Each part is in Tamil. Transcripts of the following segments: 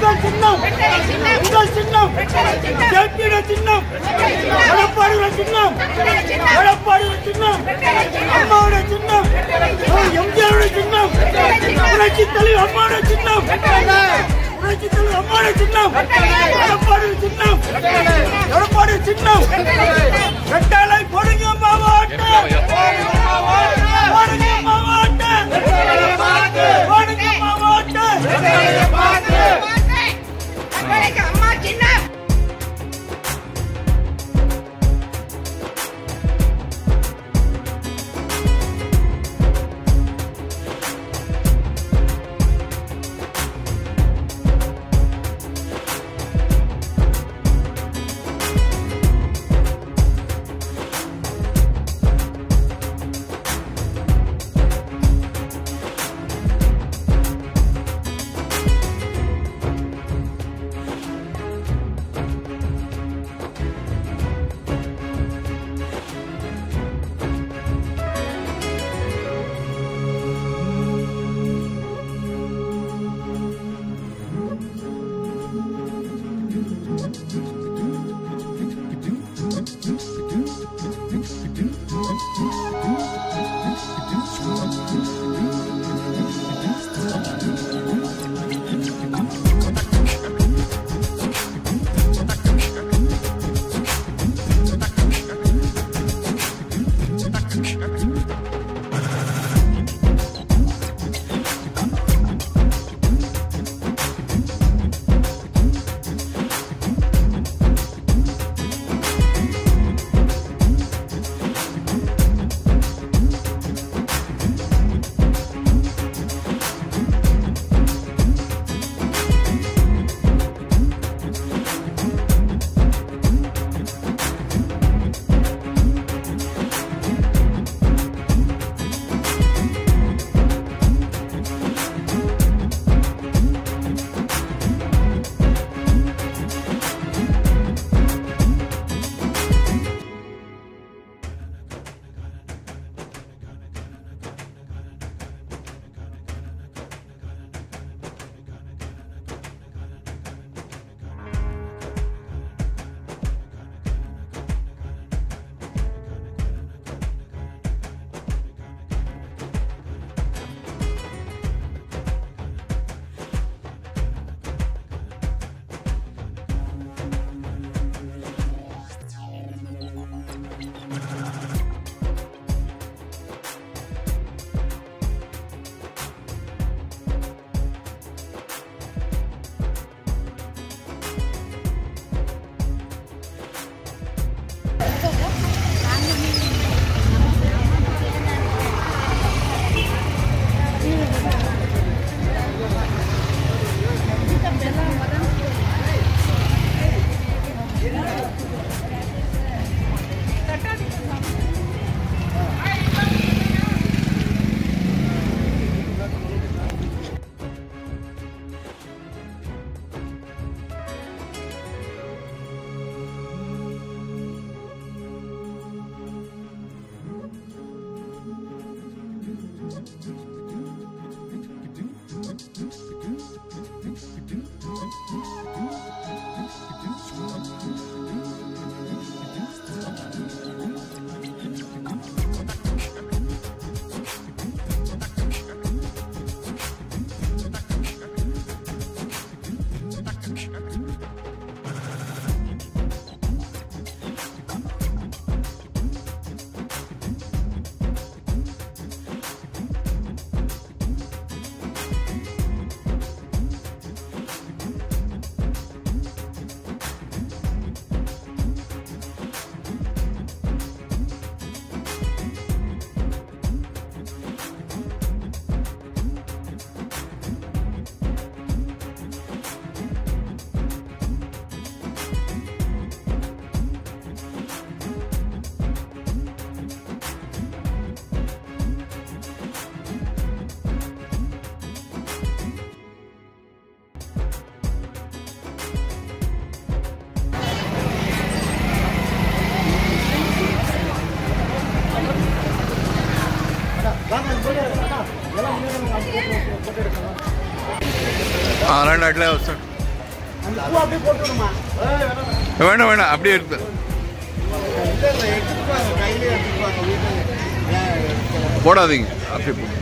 உங்கள் சின்னம் உங்கள் சின்னம் ஜெயிக்கிற சின்னம் எடப்பாடியோட சின்னம் எடப்பாடியோட சின்னம் அம்மாவோட சின்னம் எம்ஜிஆரோட சின்னம் புரட்சி தலைவர் அம்மாவோட சின்னம் புரட்சி தலைவர் அம்மாவோட சின்னம் எடப்பாடி சின்னம் எடப்பாடி சின்னம் வெட்டாலை போடுங்க மாவாட்ட போடுங்க மாவாட்ட போடுங்க மாவாட்ட அம்மா சின்ன అలాంటి అట్లే వస్తాడు அந்த பூ அப்படியே போட்டு விடுமா வேண்டாம் வேண்டாம் அப்படியே எடுத்து போடாதீங்க அப்படியே போடு.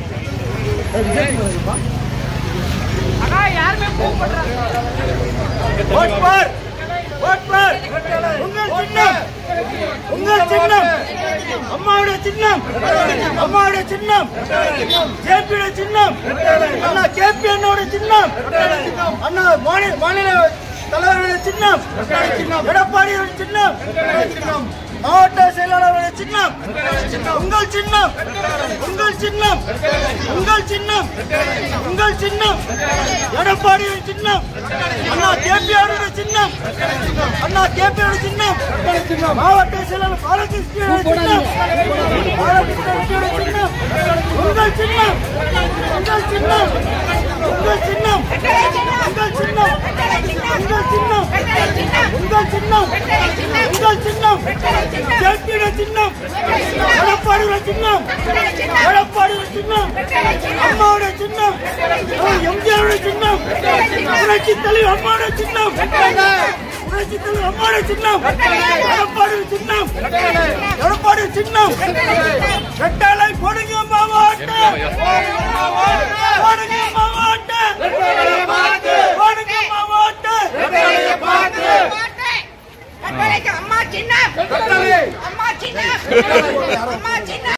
ஓட் பார் ஓட் பார் உங்கள் சின்னம் உங்கள் சின்னம் அம்மாவுடைய சின்னம் அம்மாவுடைய சின்னம் ஜேபியோட சின்னம் அண்ணா கேபி அண்ணாவோட சின்னம் அண்ணா மாநில மாநில தலைவருடைய சின்னம் எடப்பாடியோட சின்னம் மாவட்ட செயலாளருடைய சின்னம் உங்கள் சின்னம் உங்கள் சின்னம் உங்கள் சின்னம் உங்கள் சின்னம் எடப்பாடியோட சின்னம் அண்ணா கேபிஆருடைய சின்னம் அண்ணா கேபிஆர் சின்னம் மாவட்ட செயலாளர் பாலகிருஷ்ணன் சின்னம் பாலகிருஷ்ணன் சின்னம் உங்கள் சின்னம் உங்கள் சின்னம் உங்கள் சின்னம் உங்கள் சின்னம் உங்கள் சின்னம் உங்கள் சின்னம் உங்கள் சின்னம் ஜெயிக்கிற சின்னம் எடப்பாடியோட சின்னம் எடப்பாடியோட சின்னம் அம்மாவோட சின்னம் எம்ஜிஆரோட சின்னம் புரட்சி தலைவர் அம்மாவோட சின்னம் புரட்சி தலைவர் அம்மாவோட சின்னம் எடப்பாடி சின்னம் எடப்பாடி சின்னம் ரெட்டாலை போடுங்க மாவாட்ட போடுங்க மாவாட்ட போடுங்க மாவாட்ட அம்மா சின்னம் அம்மா சின்னம் அம்மா